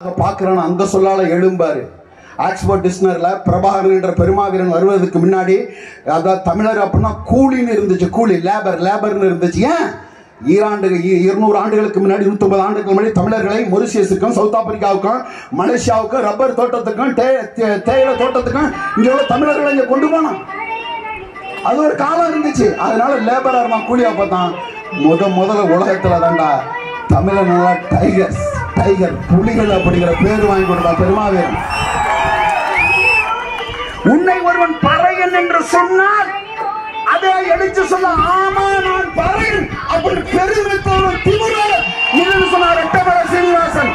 பார்க்கிறேன் அந்த சொல்லால எழும்பாரு ஆக்ஸ்போர்ட் டிக்ஷனரில பிரபாகரன் என்ற பெருமாவீரன் வருவதற்கு முன்னாடி அதாவது தமிழர் அப்படின்னா கூலின்னு இருந்துச்சு கூலி லேபர் லேபர்னு இருந்துச்சு ஏன் ஈராண்டு இ- இருநூறு ஆண்டுகளுக்கு முன்னாடி நூற்றம்பது ஆண்டுகளுக்கு முன்னாடி தமிழர்களை மொரிஷியஸுக்கும் சவுத் ஆப்பிரிக்காவுக்கும் மலேசியாவுக்கும் ரப்பர் தோட்டத்துக்கும் தே- தே- தேயிலை தோட்டத்துக்கும் இங்க உள்ள தமிழர்களை இங்க கொண்டு போனோம் அது ஒரு காலம் இருந்துச்சு அதனால லேபரா இருந்தான் கூலியா பார்த்தான் முத முதல்ல உலகத்துல தான்டா தமிழனால டைகர்ஸ் டைகர் புலிகள் அப்படிங்கிற பேர் வாங்கி கொடுத்தான் பெருமாவீரன் உன்னை ஒருவன் பறையன் என்று சொன்னால் அதை எடுத்து சொல்ல ஆமா நான் பறையன் அப்படி பெருமித்தோடு திமுறோட நின்று சொன்னார் ரெட்டமல சீனிவாசன்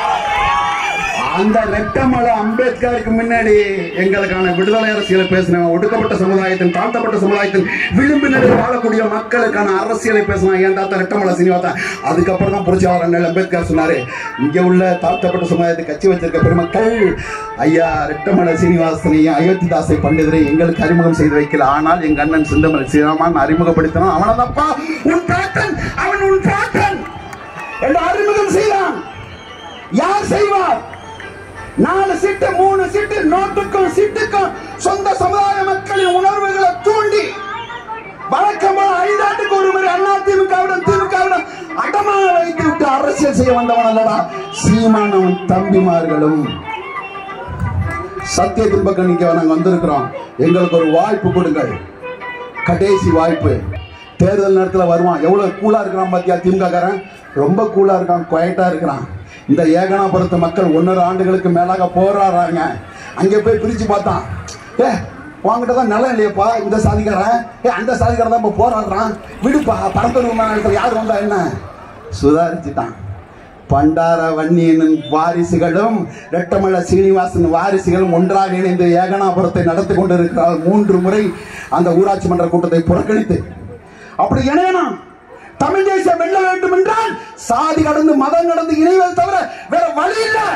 அந்த ரெட்டமலை அம்பேத்கருக்கு முன்னாடி எங்களுக்கான விடுதலை அரசியலை பேசினவன் ஒடுக்கப்பட்ட சமுதாயத்தின் தாழ்த்தப்பட்ட சமுதாயத்தின் விளிம்பு நிலையில் வாழக்கூடிய மக்களுக்கான அரசியலை பேசினான் ஏன் தாத்தா ரெட்டமலை சீனிவாசன் அதுக்கப்புறம் தான் புரட்சியாளர் அண்ணல் அம்பேத்கர் சொன்னாரு இங்க உள்ள தாழ்த்தப்பட்ட சமுதாயத்தை கட்சி வச்சிருக்க பெருமக்கள் ஐயா ரெட்டமலை சீனிவாசனையும் அயோத்திதாசை பண்டிதரை எங்களுக்கு அறிமுகம் செய்து வைக்கல ஆனால் எங்க அண்ணன் சிந்தமலை சீராமான் அறிமுகப்படுத்தினான் அவனதப்பா உன் தாத்தன் அவன் உன் தாத்தன் என்று அறிமுகம் செய்தான் யார் செய்வார் நாலு சீட்டு மூணு சீட்டு நோட்டுக்கும் சீட்டுக்கும் சொந்த சமுதாய மக்களின் உணர்வுகளை தூண்டி வழக்கம் போல ஐந்தாண்டுக்கு ஒரு முறை அண்ணா திமுகவிடம் திமுகவிடம் அடமான வைத்து விட்டு அரசியல் செய்ய வந்தவன் அல்லடா சீமானவன் தம்பிமார்களும் சத்தியத்தின் பக்கம் நிக்க நாங்க வந்திருக்கிறோம் எங்களுக்கு ஒரு வாய்ப்பு கொடுங்கள் கடைசி வாய்ப்பு தேர்தல் நேரத்தில் வருவான் எவ்வளவு கூலா இருக்கிறான் பாத்தியா திமுக காரன் ரொம்ப கூலா இருக்கான் குவைட்டா இருக்கிறான் இந்த ஏகனாபுரத்து மக்கள் ஒன்னொரு ஆண்டுகளுக்கு மேலாக போராடுறாங்க அங்கே போய் பிரிச்சு பார்த்தான் ஏ உங்ககிட்ட தான் நிலம் இல்லையப்பா இந்த சாதிக்காரன் ஏ அந்த சாதிக்காரன் தான் இப்போ போராடுறான் விடுப்பா பரந்தூர் விமானத்தில் யார் வந்தா என்ன சுதாரிச்சுட்டான் பண்டார வன்னியனின் வாரிசுகளும் ரெட்டமல சீனிவாசன் வாரிசுகளும் ஒன்றாக இணைந்து ஏகனாபுரத்தை நடத்தி கொண்டிருக்கிறார் மூன்று முறை அந்த ஊராட்சி மன்ற கூட்டத்தை புறக்கணித்து அப்படி இணையணும் தமிழ் தேசம் வெல்ல வேண்டும் என்றால் சாதி கடந்து மதம் கடந்து இணைவது தவிர வேற வழி இல்லை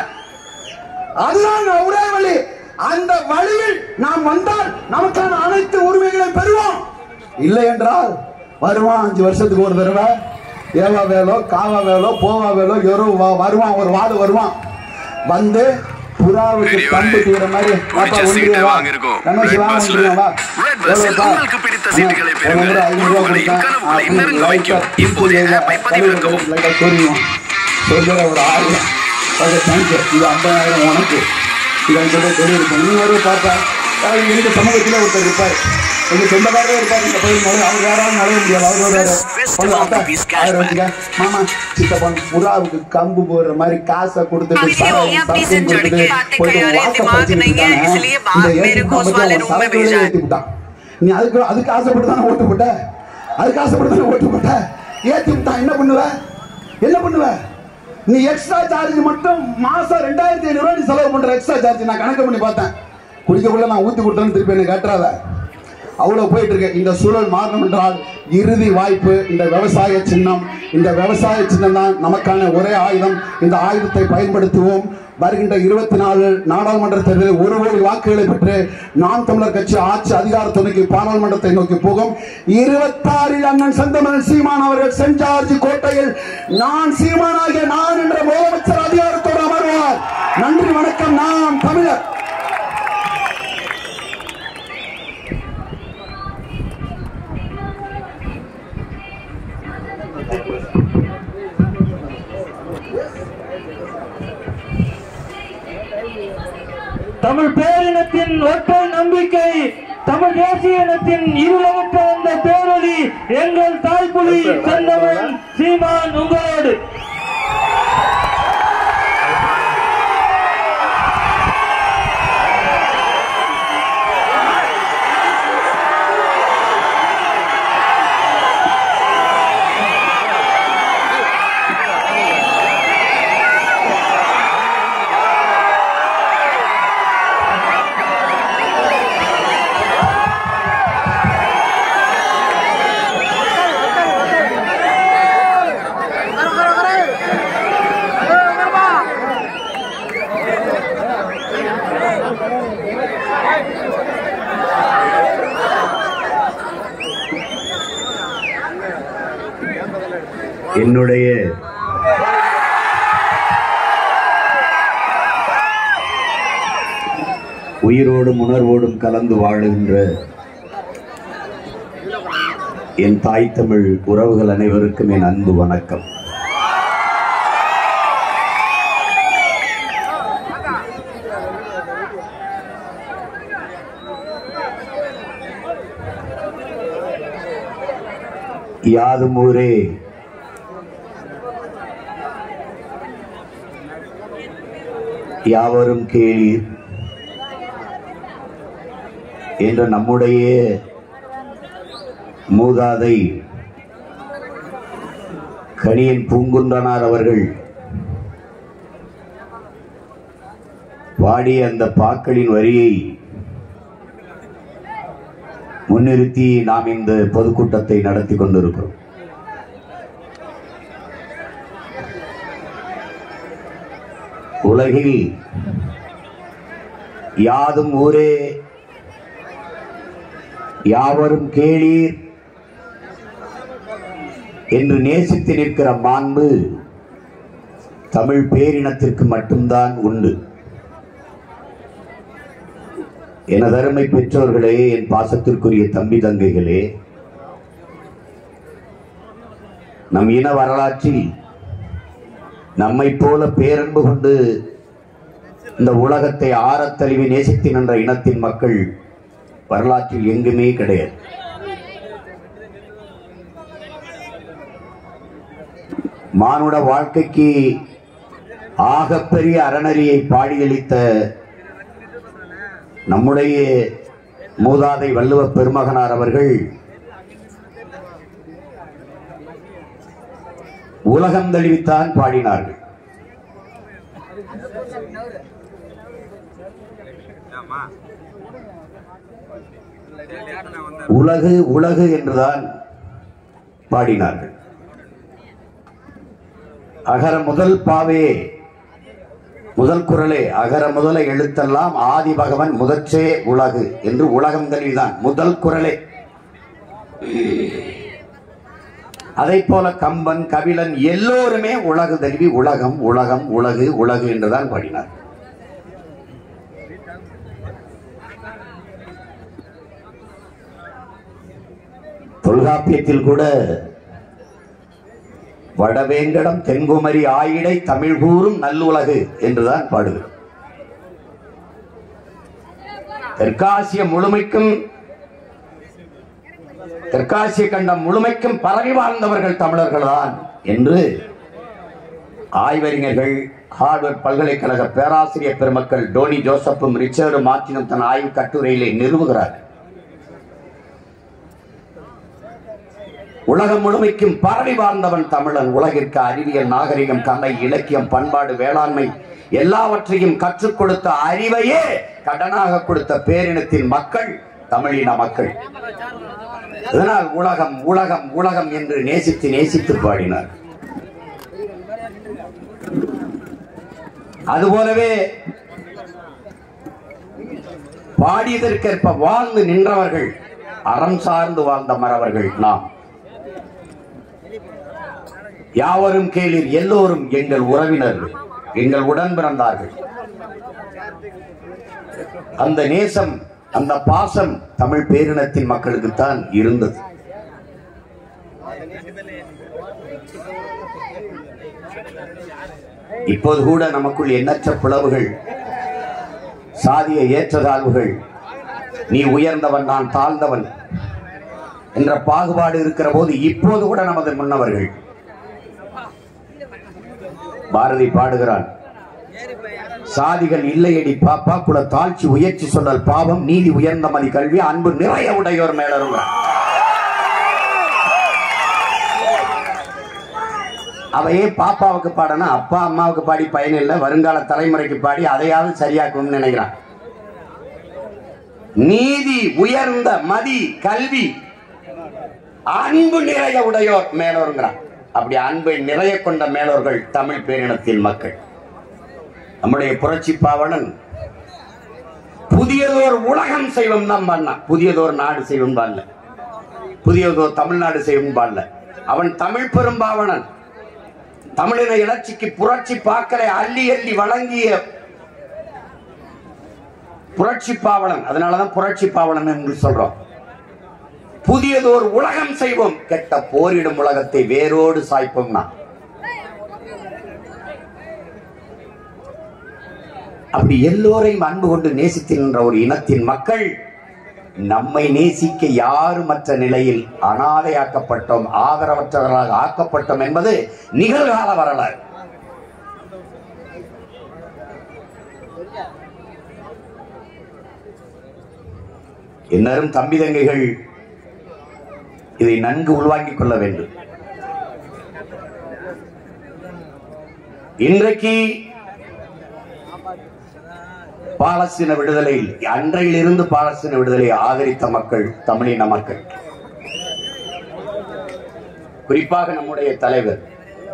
அதுதான் ஒரே வழி அந்த வழியில் நாம் வந்தால் நமக்கான அனைத்து உரிமைகளையும் பெறுவோம் இல்லை என்றால் வருவான் அஞ்சு வருஷத்துக்கு ஒரு தடவை ஏவா வேலோ காவா வேலோ போவா வேலோ எரோ வா- வருவான் ஒரு வார்டு வருவான் வந்து புறாவுக்கு பெரியவரே, கம்பு தீர மாதிரி பிடிச்ச வாப்பா, சீட்டு ஒன்றியம் வா. வாங்கியிருக்கோம். ரமேஷ் Red வா, Busல. ஒன்றியம் வா. Red Busல் எவ்வளவுப்பா? உங்களுக்கு பிடித்த அண்ணா, சீட்டுகளை ஒரு பெறுங்கள். முறை ஐநூறு ரூபா உறவுகளையும் கொடுத்தேன். கனவுகளையும் அப்படி திறந்து லைட்டா வைக்கும். இப்போதே திருப்பி ஆப்பை பதிவிறக்கவும். லைட்டா சொரியும். சொல்லுற ஒரு ஆயிரம் ஓகே தேங்க்யூ இது ஐம்பதாயிரம் உனக்கு இது அஞ்சு ரூபாய் கொடு இருக்கும் நீ ஒரு பார்த்தா அஹ் எங்க சமூகத்தில் ஒருத்தர் இருப்பார் எங்க சொந்தக்காரரே இருப்பார் இந்த பையன் நுழைய அவர் யாராலும் நுழைய முடியாது அவர் ஒரு Festival அத்தா, rupees ஆயிரம் cashback. வச்சுக்க மாமா சித்தப்பன் புறாவுக்கு கம்பு போடுற மாதிரி காசை கொடுத்துட்டு अब ये சாராயம் ये अपनी சாப்பிட்டு से जुड़ के கொடுத்துட்டு बातें போயிட்டு कर रहे हैं, வாக்க दिमाग படிச்சுட்டு नहीं है, இருக்கானே. इसलिए இந்த बाप ஏத்தி मेरे को उस பத்தி वाले அவன் रूम में சரக்குள்ளே भेजा है। ஏத்தி விட்டான். நீ அதுக்கு அதுக்கு ஆசைப்பட்டு தானே ஓட்டு போட்ட அதுக்கு ஆசைப்பட்டு தானே ஓட்டு போட்ட ஏத்தி விட்டான் என்ன பண்ணுவ என்ன பண்ணுவ நீ எக்ஸ்ட்ரா சார்ஜ் மட்டும் மாசம் ரெண்டாயிரத்தி ஐநூறு ரூபாய் நீ செலவு பண்ற எக்ஸ்ட்ரா சார்ஜ் நான் கணக்கு பண்ணி பார்த்தேன் குடிக்கக்குள்ள நான் ஊத்தி கொடுத்தேன்னு திருப்பி என்ன கட்டுறாத அவ்வளவு போயிட்டு இருக்கு இந்த சூழல் மாறணும் என்றால் இறுதி வாய்ப்பு இந்த விவசாய சின்னம் இந்த விவசாய சின்னம் தான் நமக்கான ஒரே ஆயுதம் இந்த ஆயுதத்தை பயன்படுத்துவோம் வருகின்ற இருபத்தி நாலு நாடாளுமன்ற தேர்தலில் ஒரு கோடி வாக்குகளை பெற்று நாம் தமிழர் கட்சி ஆட்சி அதிகாரத்தை நோக்கி பாராளுமன்றத்தை நோக்கி போகும் இருபத்தாறில் அண்ணன் செந்தமன் சீமான் அவர்கள் சென்ட் ஜார்ஜ் கோட்டையில் நான் சீமானாகிய நான் என்ற முதலமைச்சர் அதிகாரத்தோடு அமர்வார் நன்றி வணக்கம் நாம் தமிழர் தமிழ் பேரினத்தின் ஒற்றை நம்பிக்கை தமிழ் தேசிய இனத்தின் இருளவற்ற அந்த பேரொலி எங்கள் தாய்ப்புலி செந்தவன் சீமான் உங்களோடு என்னுடைய உயிரோடும் உணர்வோடும் கலந்து வாழுகின்ற என் தாய் தமிழ் உறவுகள் அனைவருக்கும் என் அன்பு வணக்கம் யாதும் ஊரே யாவரும் கேளீர் என்ற நம்முடைய மூதாதை கணியன் பூங்குன்றனார் அவர்கள் பாடிய அந்த பாக்களின் வரியை முன்னிறுத்தி நாம் இந்த பொதுக்கூட்டத்தை நடத்தி கொண்டிருக்கிறோம் உலகில் யாதும் ஊரே யாவரும் கேளீர் என்று நேசித்து நிற்கிற மாண்பு தமிழ் பேரினத்திற்கு மட்டும்தான் உண்டு எனதருமை பெற்றோர்களே என் பாசத்திற்குரிய தம்பி தங்கைகளே நம் இன வரலாற்றில் நம்மைப் போல பேரன்பு கொண்டு இந்த உலகத்தை ஆறத் தழுவி நேசித்து நின்ற இனத்தின் மக்கள் வரலாற்றில் எங்குமே கிடையாது மானுட வாழ்க்கைக்கு ஆகப்பெரிய அறநெறியை பாடியளித்த நம்முடைய மூதாதை வள்ளுவ பெருமகனார் அவர்கள் உலகம் தழுவித்தான் பாடினார்கள் உலகு உலகு என்றுதான் பாடினார்கள் அகர முதல் பாவே முதல் குரலே அகர முதல எழுத்தெல்லாம் ஆதி பகவன் முதற்றே உலகு என்று உலகம் தழுவிதான் முதல் குரலே அதை போல கம்பன் கபிலன் எல்லோருமே உலகு தழுவி உலகம் உலகம் உலகு உலகு என்றுதான் பாடினார் தொல்காப்பியத்தில் கூட வடவேங்கடம் தென்குமரி ஆயிடை தமிழ் கூறும் நல்லுலகு என்றுதான் பாடுகிறோம் தெற்காசிய முழுமைக்கும் தெற்காசிய கண்டம் முழுமைக்கும் பரவி வாழ்ந்தவர்கள் தமிழர்கள்தான் என்று ஆய்வறிஞர்கள் ஹார்வர்ட் பல்கலைக்கழக பேராசிரியர் பெருமக்கள் டோனி ஜோசப்பும் ரிச்சர்டும் மார்டினும் தன் ஆய்வு கட்டுரையிலே நிறுவுகிறார்கள் உலகம் முழுமைக்கும் பரவி வாழ்ந்தவன் தமிழன் உலகிற்கு அறிவியல் நாகரிகம் கலை இலக்கியம் பண்பாடு வேளாண்மை எல்லாவற்றையும் கற்றுக் கொடுத்த அறிவையே கடனாக கொடுத்த பேரினத்தின் மக்கள் தமிழின மக்கள் இதனால் உலகம் உலகம் உலகம் என்று நேசித்து நேசித்து பாடினார் அதுபோலவே பாடியதற்கேற்ப வாழ்ந்து நின்றவர்கள் அறம் சார்ந்து வாழ்ந்த மறவர்கள் நாம் யாவரும் கேளீர் எல்லோரும் எங்கள் உறவினர்கள் எங்கள் உடன் பிறந்தார்கள் அந்த நேசம் அந்த பாசம் தமிழ் பேரினத்தின் மக்களுக்குத்தான் இருந்தது இப்போது கூட நமக்குள் எண்ணற்ற பிளவுகள் சாதிய ஏற்றத்தாழ்வுகள் நீ உயர்ந்தவன் நான் தாழ்ந்தவன் என்ற பாகுபாடு இருக்கிற போது இப்போது கூட நமது முன்னவர்கள் பாரதி பாடுகிறான் சாதிகள் இல்லையடி பாப்பா குல தாழ்ச்சி உயர்ச்சி சொல்லல் பாவம் நீதி உயர்ந்த மதி கல்வி அன்பு நிறைய உடையோர் மேலருங்க அவையே பாப்பாவுக்கு பாடனா அப்பா அம்மாவுக்கு பாடி பயனில்லை வருங்கால தலைமுறைக்கு பாடி அதையாவது சரியாக்கும்னு நினைக்கிறான் நீதி உயர்ந்த மதி கல்வி அன்பு நிறைய உடையோர் மேலோருங்கிறான் அப்படி அன்பை நிறைய கொண்ட மேலோர்கள் தமிழ் பேரினத்தின் மக்கள் நம்முடைய புரட்சி பாவலன் புதியதோர் உலகம் செய்வோம் தான் பண்ணான் புதியதோர் நாடு செய்வோம் பாடல புதியதோர் தமிழ்நாடு செய்வோம் பாடல அவன் தமிழ் பெரும்பாவனன் தமிழின இலட்சிக்கு புரட்சி பாக்களை அள்ளி அள்ளி வழங்கிய புரட்சி பாவலன் அதனாலதான் புரட்சி பாவலன் என்று சொல்றோம் புதியதோர் உலகம் செய்வோம் கெட்ட போரிடும் உலகத்தை வேரோடு சாய்ப்போம்னா அப்படி எல்லோரையும் அன்பு கொண்டு நேசித்திருக்கின்ற ஒரு இனத்தின் மக்கள் நம்மை நேசிக்க யாருமற்ற நிலையில் அனாதையாக்கப்பட்டோம் ஆதரவற்றவர்களாக ஆக்கப்பட்டோம் என்பது நிகழ்கால வரலாறு இன்னரும் தம்பி தங்கைகள் இதை நன்கு உள்வாங்கிக் கொள்ள வேண்டும் இன்றைக்கு பாலஸ்தீன விடுதலை அன்றையிலிருந்து பாலஸ்தீன விடுதலையை ஆதரித்த மக்கள் தமிழின மக்கள் குறிப்பாக நம்முடைய தலைவர்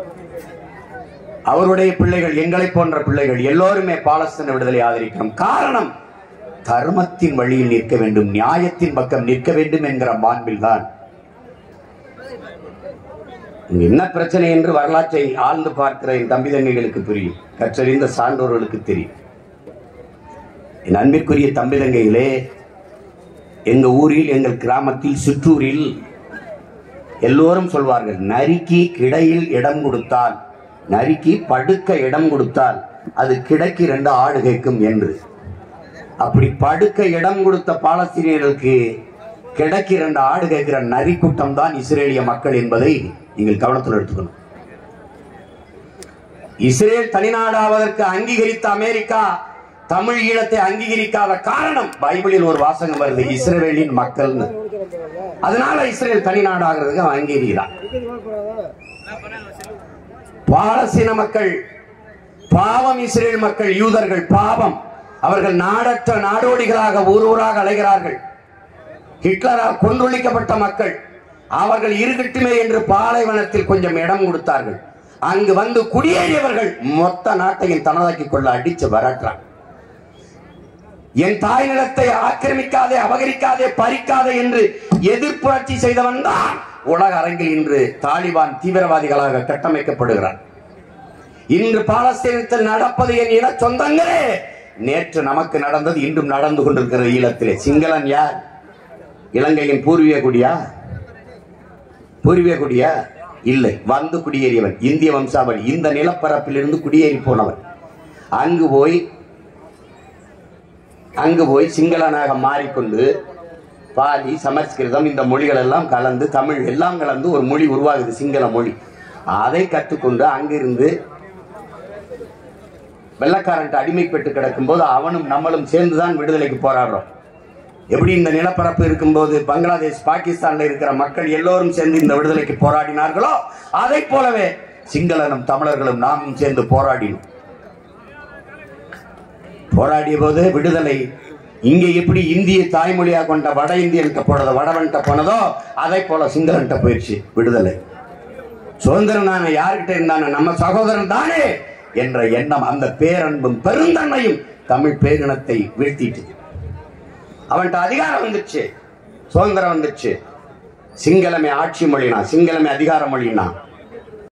அவருடைய பிள்ளைகள் எங்களை போன்ற பிள்ளைகள் எல்லோருமே பாலஸ்தீன விடுதலை ஆதரிக்கிறோம் காரணம் தர்மத்தின் வழியில் நிற்க வேண்டும் நியாயத்தின் பக்கம் நிற்க வேண்டும் என்கிற மாண்பில் தான் இங்க என்ன பிரச்சனை என்று வரலாற்றை ஆழ்ந்து பார்க்கிற என் தம்பி தங்கைகளுக்கு புரியும் கற்றறிந்த சான்றோர்களுக்கு தெரியும் என் அன்பிற்குரிய தம்பி தங்கைகளே எங்க ஊரில் எங்கள் கிராமத்தில் சிற்றூரில் எல்லோரும் சொல்வார்கள் நரிக்கு கிடையில் இடம் கொடுத்தால் நரிக்கு படுக்க இடம் கொடுத்தால் அது கிடைக்கு ரெண்டு ஆடு கேட்கும் என்று அப்படி படுக்க இடம் கொடுத்த பாலஸ்தீனியர்களுக்கு கிடைக்கு ரெண்டு ஆடு கேட்கிற நரி கூட்டம் தான் இஸ்ரேலிய மக்கள் என்பதை நீங்கள் கவனத்தில் எடுத்துக்கணும் இஸ்ரேல் தனிநாடாவதற்கு அங்கீகரித்த அமெரிக்கா தமிழ் ஈழத்தை அங்கீகரிக்காத காரணம் பைபிளில் ஒரு வாசகம் வருது இஸ்ரேலின் மக்கள்னு அதனால இஸ்ரேல் தனிநாடாகிறதுக்கு அவன் அங்கீகரிக்கிறான் பாலஸ்தீன மக்கள் பாவம் இஸ்ரேல் மக்கள் யூதர்கள் பாவம் அவர்கள் நாடற்ற நாடோடிகளாக ஊர் ஊராக அலைகிறார்கள் ஹிட்லரால் கொன்றொழிக்கப்பட்ட மக்கள் அவர்கள் இருக்கட்டுமே என்று பாலைவனத்தில் கொஞ்சம் இடம் கொடுத்தார்கள் அங்கு வந்து குடியேறியவர்கள் மொத்த நாட்டையும் தனதாக்கிக் கொள்ள அடிச்சு வரட்டுறான் என் தாய் நிலத்தை ஆக்கிரமிக்காதே அபகரிக்காதே பறிக்காதே என்று எதிர்ப்புரட்சி செய்தவன் தான் உலக அரங்கில் இன்று தாலிபான் தீவிரவாதிகளாக கட்டமைக்கப்படுகிறான் இன்று பாலஸ்தீனத்தில் நடப்பது என் இன சொந்தங்களே நேற்று நமக்கு நடந்தது இன்றும் நடந்து கொண்டிருக்கிறது ஈழத்திலே சிங்களன் யார் இலங்கையின் பூர்வீக குடியா பூர்வீக குடியா இல்லை வந்து குடியேறியவன் இந்திய வம்சாவளி இந்த நிலப்பரப்பில் இருந்து குடியேறி போனவன் அங்கு போய் அங்கு போய் சிங்களனாக மாறிக்கொண்டு பாலி சமஸ்கிருதம் இந்த மொழிகள் எல்லாம் கலந்து தமிழ் எல்லாம் கலந்து ஒரு மொழி உருவாகுது சிங்கள மொழி அதை கற்றுக்கொண்டு அங்கிருந்து வெள்ளக்காரன்ட்டு அடிமைப்பட்டு கிடக்கும்போது அவனும் நம்மளும் சேர்ந்துதான் விடுதலைக்கு போராடுறோம் எப்படி இந்த நிலப்பரப்பு இருக்கும்போது பங்களாதேஷ் பாகிஸ்தான்ல இருக்கிற மக்கள் எல்லோரும் சேர்ந்து இந்த விடுதலைக்கு போராடினார்களோ அதை போலவே சிங்களனும் தமிழர்களும் நாமும் சேர்ந்து போராடினோம் போராடிய போது விடுதலை இங்க எப்படி இந்திய தாய்மொழியா கொண்ட வட இந்தியன்ட்ட போனதோ வடவன்ட்ட போனதோ அதை போல சிங்களன்ட்ட போயிடுச்சு விடுதலை சுதந்திரம் நானே யார்கிட்ட இருந்தானே நம்ம சகோதரன் தானே என்ற எண்ணம் அந்த பேரன்பும் பெருந்தன்மையும் தமிழ் பேரினத்தை வீழ்த்திட்டு அவன்கிட்ட அதிகாரம் வந்துச்சு சுதந்திரம் வந்துச்சு சிங்களமே ஆட்சி மொழினா சிங்களமே அதிகார மொழினா